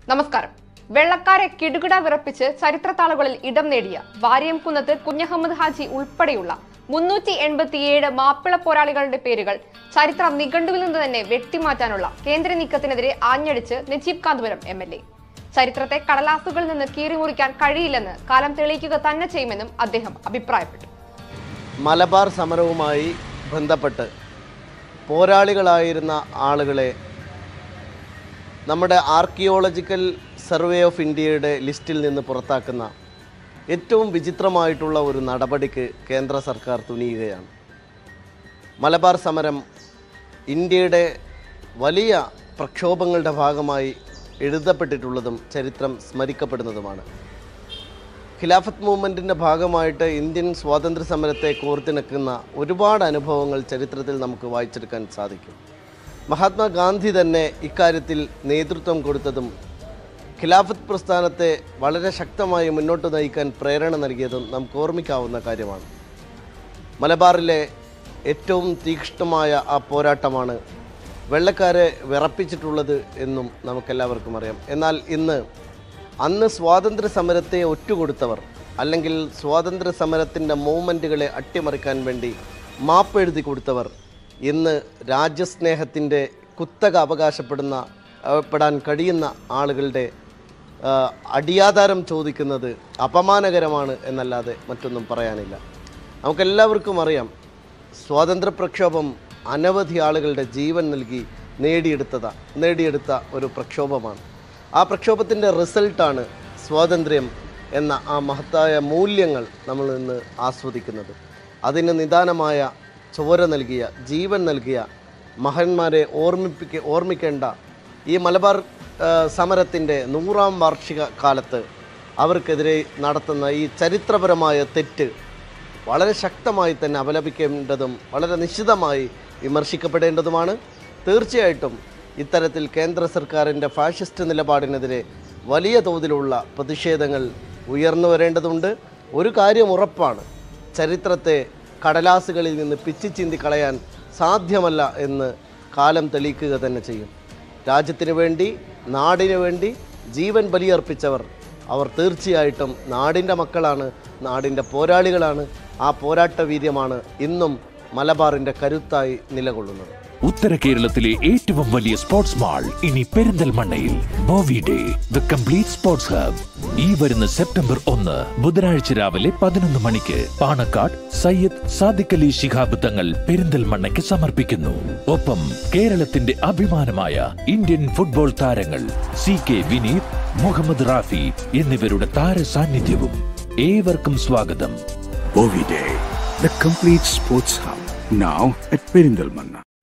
നമസ്കാരം വെള്ളക്കാരെ കിടുകിട വിറപ്പിച്ച് ചരിത്രത്താളുകളിൽ ഇടം നേടിയ വാര്യം കുന്നത്ത് കുഞ്ഞഹമ്മദ് ഹാജി ഉൾപ്പെടെയുള്ള മുന്നൂറ്റി എൺപത്തിയേഴ് മാപ്പിള പോരാളികളുടെ പേരുകൾ ചരിത്ര നിഘണ്ടുവിൽ നിന്ന് തന്നെ വെട്ടിമാറ്റാനുള്ള കേന്ദ്ര നീക്കത്തിനെതിരെ ആഞ്ഞടിച്ച് Najeeb Kanthapuram M L A ചരിത്രത്തെ കടലാസുകളിൽ നിന്ന് കീറിമുറിക്കാൻ കഴിയില്ലെന്ന് കാലം തെളിയിക്കുക തന്നെ ചെയ്യുമെന്നും അദ്ദേഹം അഭിപ്രായപ്പെട്ടു മലബാർ സമരവുമായി ബന്ധപ്പെട്ട് പോരാളികളായിരുന്ന ആളുകളെ നമ്മുടെ ആർക്കിയോളജിക്കൽ സർവേ ഓഫ് ഇന്ത്യയുടെ ലിസ്റ്റിൽ നിന്ന് പുറത്താക്കുന്ന ഏറ്റവും വിചിത്രമായിട്ടുള്ള ഒരു നടപടിക്ക് കേന്ദ്ര സർക്കാർ തുനിയുകയാണ് മലബാർ സമരം ഇന്ത്യയുടെ വലിയ പ്രക്ഷോഭങ്ങളുടെ ഭാഗമായി എഴുതപ്പെട്ടിട്ടുള്ളതും ചരിത്രം സ്മരിക്കപ്പെടുന്നതുമാണ് ഖിലാഫത്ത് മൂവ്മെൻറ്റിൻ്റെ ഭാഗമായിട്ട് ഇന്ത്യൻ സ്വാതന്ത്ര്യ സമരത്തെ കോർത്തിണക്കുന്ന ഒരുപാട് അനുഭവങ്ങൾ ചരിത്രത്തിൽ നമുക്ക് വായിച്ചെടുക്കാൻ സാധിക്കും മഹാത്മാഗാന്ധി തന്നെ ഇക്കാര്യത്തിൽ നേതൃത്വം കൊടുത്തതും ഖിലാഫത്ത് പ്രസ്ഥാനത്തെ വളരെ ശക്തമായി മുന്നോട്ട് നയിക്കാൻ പ്രേരണ നൽകിയതും നമുക്ക് ഓർമ്മിക്കാവുന്ന കാര്യമാണ് മലബാറിലെ ഏറ്റവും തീക്ഷ്ണമായ ആ പോരാട്ടമാണ് വെള്ളക്കാരെ വിറപ്പിച്ചിട്ടുള്ളത് എന്നും നമുക്കെല്ലാവർക്കും അറിയാം എന്നാൽ ഇന്ന് അന്ന് സ്വാതന്ത്ര്യ സമരത്തെ ഒറ്റുകൊടുത്തവർ അല്ലെങ്കിൽ സ്വാതന്ത്ര്യ സമരത്തിൻ്റെ മൂവ്മെൻറ്റുകളെ അട്ടിമറിക്കാൻ വേണ്ടി മാപ്പ് എഴുതി കൊടുത്തവർ ഇന്ന് രാജ്യസ്നേഹത്തിൻ്റെ കുത്തക അവകാശപ്പെടുന്ന ആ, പെടാൻ കഴിയുന്ന ആളുകളുടെ ആ, അടിയാധാരം ചോദിക്കുന്നത് അപമാനകരമാണ് എന്നല്ലാതെ മറ്റൊന്നും പറയാനില്ല നമുക്കെല്ലാവർക്കും അറിയാം സ്വാതന്ത്ര്യ പ്രക്ഷോഭം അനവധി ആളുകളുടെ ജീവൻ നൽകി നേടിയെടുത്തതാ നേടിയെടുത്ത ഒരു പ്രക്ഷോഭമാണ് ആ പ്രക്ഷോഭത്തിൻ്റെ റിസൾട്ടാണ് സ്വാതന്ത്ര്യം എന്ന ആ മഹത്തായ മൂല്യങ്ങൾ നമ്മൾ ഇന്ന് ആസ്വദിക്കുന്നത് അതിന് നിദാനമായ ചോര നൽകിയ ജീവൻ നൽകിയ മഹന്മാരെ ഓർമ്മിപ്പിക്ക ഓർമ്മിക്കേണ്ട ഈ മലബാർ ആ, സമരത്തിൻ്റെ നൂറാം വാർഷിക കാലത്ത് അവർക്കെതിരെ നടത്തുന്ന ഈ ചരിത്രപരമായ തെറ്റ് വളരെ ശക്തമായി തന്നെ അപലപിക്കേണ്ടതും വളരെ നിശ്ചിതമായി വിമർശിക്കപ്പെടേണ്ടതുമാണ് തീർച്ചയായിട്ടും ഇത്തരത്തിൽ കേന്ദ്ര സർക്കാരിൻ്റെ ഫാഷിസ്റ്റ് നിലപാടിനെതിരെ വലിയ തോതിലുള്ള പ്രതിഷേധങ്ങൾ ഉയർന്നു വരേണ്ടതുണ്ട് ഒരു കാര്യം ഉറപ്പാണ് ചരിത്രത്തെ കടലാസുകളിൽ നിന്ന് പിച്ചിച്ചിന്തി കളയാൻ സാധ്യമല്ല എന്ന് കാലം തെളിയിക്കുക തന്നെ ചെയ്യും രാജ്യത്തിന് വേണ്ടി നാടിനു വേണ്ടി ജീവൻ ബലിയർപ്പിച്ചവർ അവർ തീർച്ചയായിട്ടും നാടിൻ്റെ മക്കളാണ് നാടിൻ്റെ പോരാളികളാണ് ആ പോരാട്ട വീര്യമാണ് ഇന്നും മലബാറിൻ്റെ കരുത്തായി നിലകൊള്ളുന്നത് ഉത്തര കേരളത്തിലെ ഏറ്റവും വലിയ സ്പോർട്സ് മാൾ ഇനി പെരിന്തൽമണ്ണയിൽ ബോവി ഡേ ദ കംപ്ലീറ്റ് സ്പോർട്സ് ഹബ് ഈ വരുന്ന സെപ്റ്റംബർ ഒന്ന് ബുധനാഴ്ച രാവിലെ പതിനൊന്ന് മണിക്ക് പാണക്കാട് സയ്യദ് സാദിഖ് അലി ശിഹാബ് തങ്ങൾ പെരിന്തൽമണ്ണയ്ക്ക് സമർപ്പിക്കുന്നു ഒപ്പം കേരളത്തിന്റെ അഭിമാനമായ ഇന്ത്യൻ ഫുട്ബോൾ താരങ്ങൾ സി കെ വിനീത് മുഹമ്മദ് റാഫി എന്നിവരുടെ താര സാന്നിധ്യവും ഏവർക്കും സ്വാഗതം Bovi Day, the complete sports hub, now at Perindalmanna.